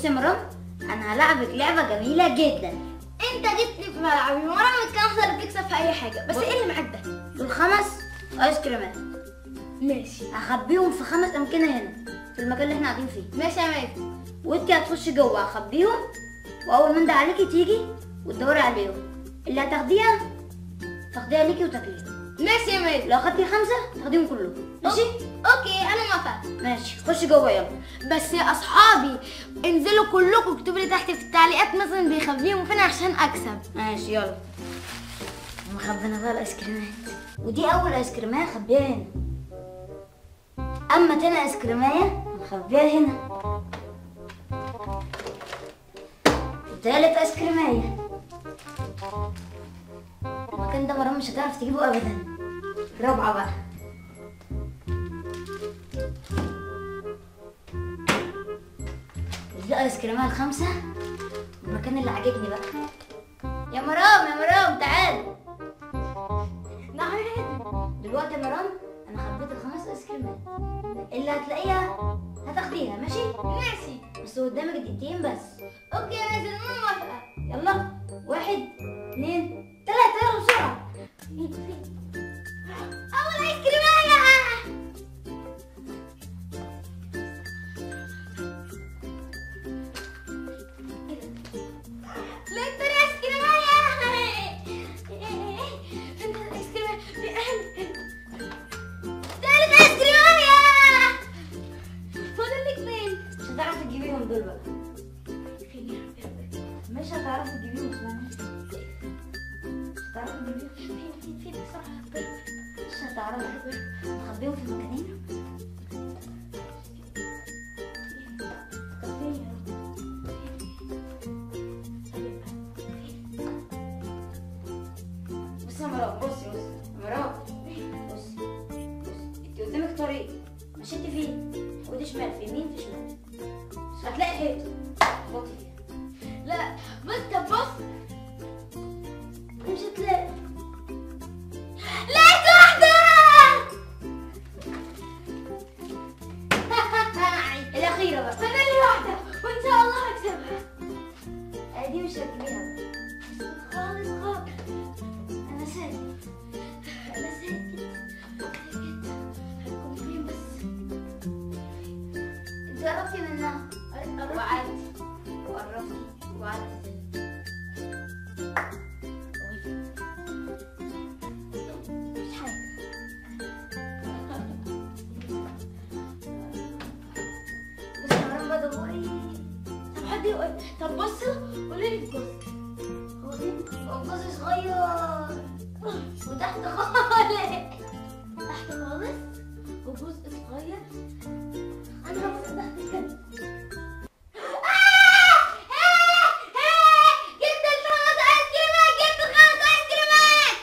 بصي يا مرام انا هلعبك لعبه جميله جدا انت جيت لي في ملعبي مرة كان احسن اللي بتكسب في اي حاجه بس ايه اللي معاك ده دول خمس ايس كريمات ماشي هخبيهم في خمس امكنه هنا في المكان اللي احنا قاعدين فيه ماشي يا ماجد وانت هتخشي جوه هخبيهم واول ما انده عليكي تيجي وتدوري عليهم اللي هتاخديها تاخديها ليكي وتاكليها ماشي يا ماجد لو خدتي خمسه تاخديهم كلهم ماشي اوكي انا موافقه ماشي خشي جوه يلا بس يا اصحابي انزلوا كلكم اكتبوا لي تحت في التعليقات مثلا بيخبيهم فين عشان اكسب ماشي يلا مخبينا بقى الايس كريمات ودي اول ايس كريمايه خبيها هنا اما تاني ايس كريمايه مخبيها هنا وتالت ايس كريمايه المكان ده مرام مش هتعرف تجيبه ابدا رابعه بقى ودي ايس كريمايه الخامسه المكان اللي عاجبني بقى يا مرام يا مرام تعال نعم دلوقتي يا مرام انا خبيت الخمس ايس كريمات اللي هتلاقيها هتاخديها ماشي ماشي بس قدامك دقيقتين بس اوكي يا ماجد انا موافقه يلا واحد اتنين تلاتة يلا بسرعة اول ايس كريمايه لا ترى ايس كريمايه انت ايس كريمايه ثالث ايس كريمايه فاضل لك اثنين مش هتعرفي تجيبيهم دول بقى فين يا رب مش هتعرفي تجيبيهم اسمعني مش هتعرفي تجيبيهم فين فين فين بسرعه مش هتعرفي نخبيهم في مكانين فين يا رب بصي يا مرام بصي بصي يا مرام بصي بصي انت قدامك طريق مشيتي فيه ودي شمال في يمين في شمال هتلاقي حيطة خبطي فيها لا بص طب بص مش هتلاقي لقيت واحدة الأخيرة بقى فاضل لي واحدة وإن شاء الله هكسبها آه، دي مش هتجيبيها بقى خالص خالص أنا سايب أنا ساكت ساكت هتكون فين بس انت قربتي منها قربت. وقعدتي وقربتي وقعدتي مش حاجة بس يا مرام بقى دوري طب حد يقول طب بصوا قولي لي الجزء هو فين؟ هو الجزء صغير وتحت خالص تحت خالص وجزء صغير أنا هبص تحت كده جبت الخمس ايس كريمات جبت الخمس ايس كريمات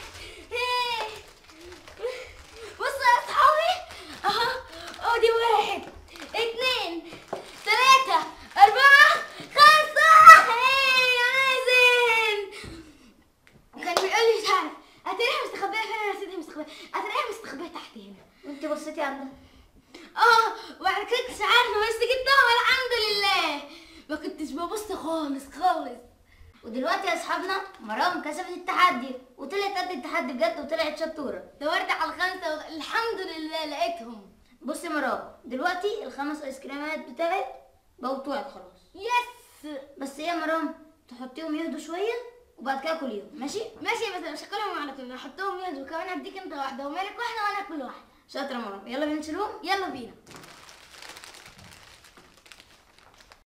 بصوا يا اصحابي اهو ادي واحد اتنين تلاتة أربعة خمسة يا مازن كان بيقول لي مش عارف هتلاقيها مستخبية فين انا نسيتها مستخبية هتلاقيها مستخبية تحت هنا وانت بصيتي عندها اه وبعد كده كنتش عارفة بس جبتها والحمد لله ما كنتش ببص خالص خالص ودلوقتي يا اصحابنا مرام كسبت التحدي وطلعت قد التحدي بجد وطلعت شطوره دورت على الخمسة و- الحمد لله لقيتهم بصي يا مرام دلوقتي الخمس ايس كريمات بتاعت بقوا بتوعك خلاص يس بس ايه يا مرام تحطيهم يهدوا شويه وبعد كده كليهم ماشي ماشي بس مش هاكلهم على طول هحطهم يد وكمان هديك انت واحدة ومالك واحدة وانا اكل واحدة شاطره يا مرام يلا بينا نشيلهم يلا بينا